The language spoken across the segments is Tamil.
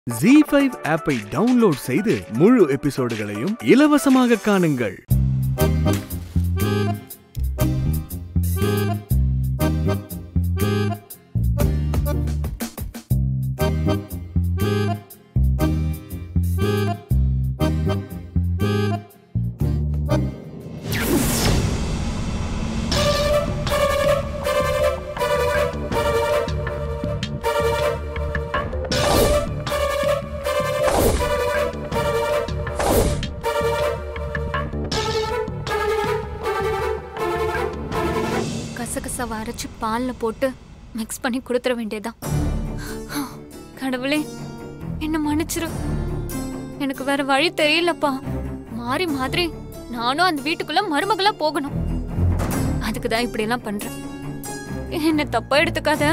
ஜி ஃபைவ் ஆப்பை டவுன்லோட் செய்து முழு எபிசோடுகளையும் இலவசமாக காணுங்கள் கசகசாவை அரைச்சு பால்ல போட்டு மிக்ஸ் பண்ணி கொடுத்துட வேண்டியதுதான் கடவுளே என்ன மன்னிச்சிரு எனக்கு வேற வழி தெரியலப்பா மாறி மாதிரி நானும் அந்த வீட்டுக்குள்ள மருமகளா போகணும் அதுக்கு தான் இப்படி எல்லாம் பண்றேன் என்ன தப்பா எடுத்துக்காத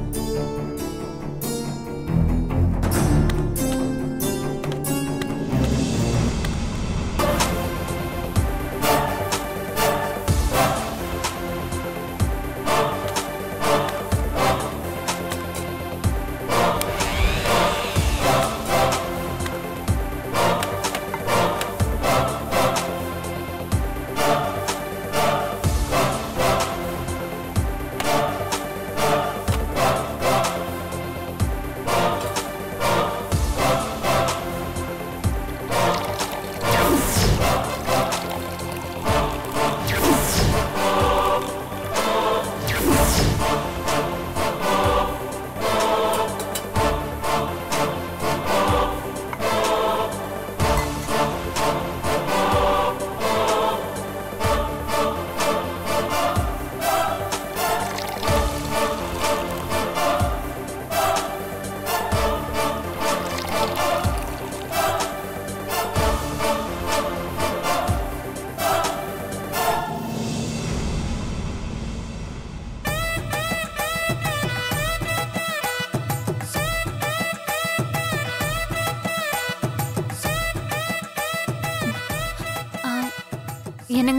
ஆ, என்னங்க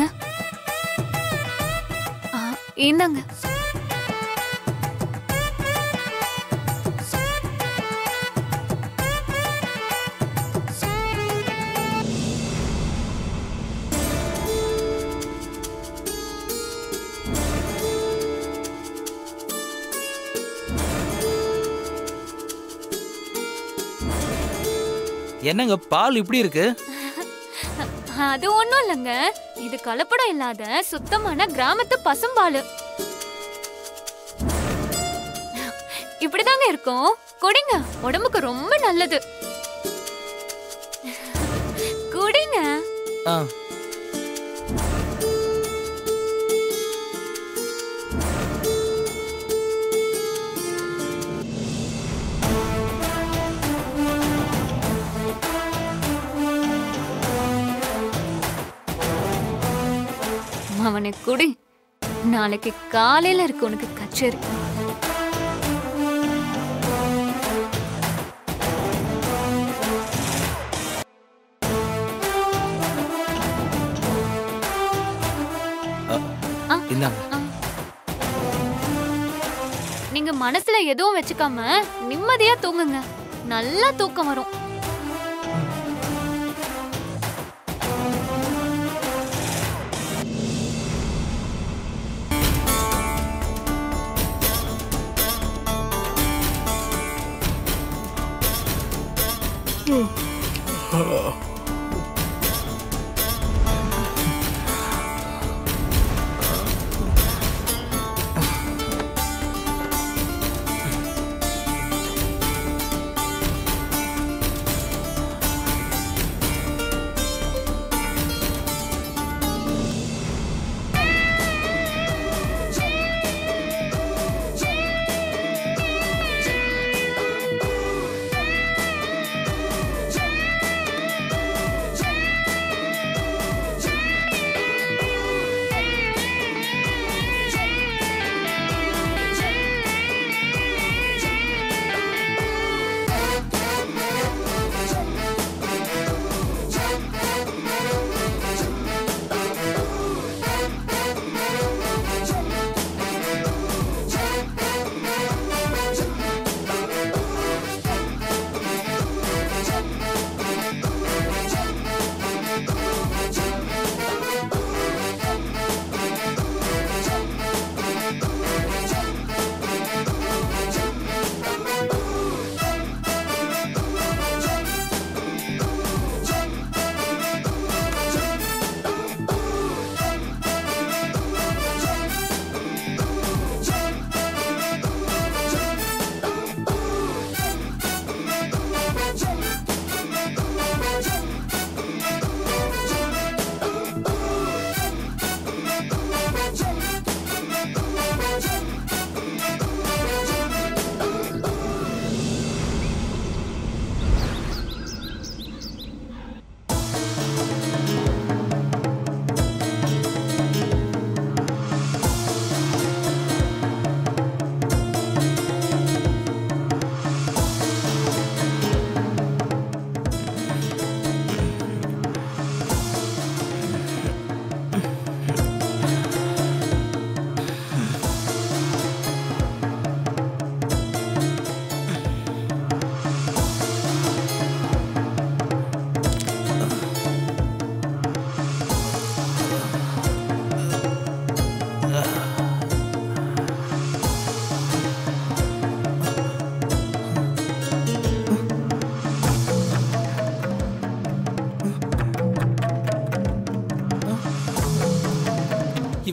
ஆ, இந்தாங்க என்னங்க பால் இப்படி இருக்கு அது ஒண்ணும் இல்லைங்க இது கலப்படம் இல்லாத சுத்தமான கிராமத்து பசும்பால் இப்படிதாங்க இருக்கும் குடிங்க உடம்புக்கு ரொம்ப நல்லது குடிங்க ஆ அவனை குடி நாளைக்கு காலையில இருக்கு உனக்கு கச்சேரி இந்தாங்க நீங்க மனசுல எதுவும் வச்சுக்காம நிம்மதியா தூங்குங்க நல்லா தூக்கம் வரும்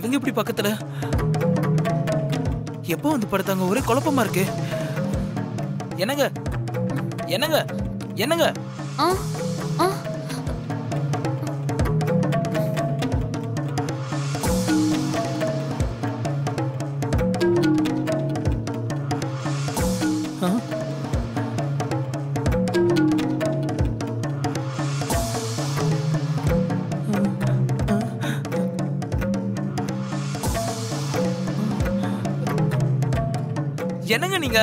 இவங்க எப்படி பக்கத்துல எப்போ வந்து படுத்தாங்க ஒரே குழப்பமா இருக்கு என்னங்க என்னங்க என்னங்க ஆ ஆ ஆ? என்னங்க நீங்க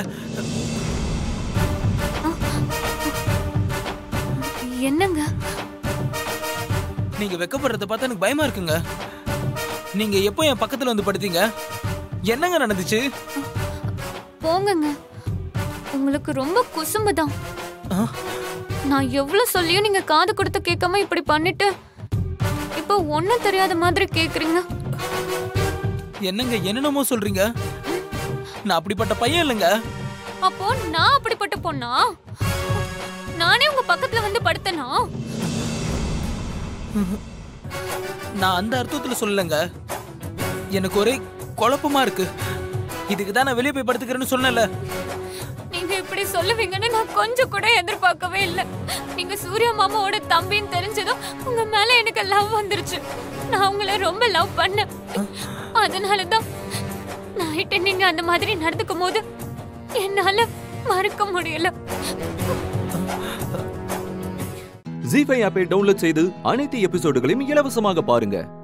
என்னங்க நீங்க வெக்கப்படுறத பார்த்தா எனக்கு பயமா இருக்குங்க நீங்க எப்போ என் பக்கத்துல வந்து படுத்தீங்க என்னங்க நடந்துச்சு போங்கங்க உங்களுக்கு ரொம்ப குசும்பு தான் ஆ? நான் எவ்வளவு சொல்லியும் நீங்க காது கொடுத்து கேட்காம இப்படி பண்ணிட்டு இப்போ ஒண்ணும் தெரியாத மாதிரி கேக்குறீங்க என்னங்க என்னென்னமோ சொல்றீங்க நான் அப்படிப்பட்ட பையன் இல்லைங்க அப்போ நான் அப்படிப்பட்ட பொண்ணா நானே உங்க பக்கத்துல வந்து படுத்தனா நான் அந்த அர்த்தத்துல சொல்லலைங்க எனக்கு ஒரே குழப்பமா இருக்கு இதுக்கு தான் நான் வெளியே போய் படுத்துக்கிறேன்னு சொன்னேன்ல நீங்க இப்படி சொல்லுவீங்கன்னு நான் கொஞ்சம் கூட எதிர்பார்க்கவே இல்லை நீங்க சூர்யா மாமாவோட தம்பின்னு தெரிஞ்சதும் உங்க மேல எனக்கு லவ் வந்துருச்சு நான் உங்களை ரொம்ப லவ் பண்ணேன் அதனால தான் நைட்டு நீங்க அந்த மாதிரி நடந்துக்கும் போது என்னால மறக்க முடியல ஜி ஃபைவ் ஆப்பை டவுன்லோட் செய்து அனைத்து எபிசோடுகளையும் இலவசமாக பாருங்க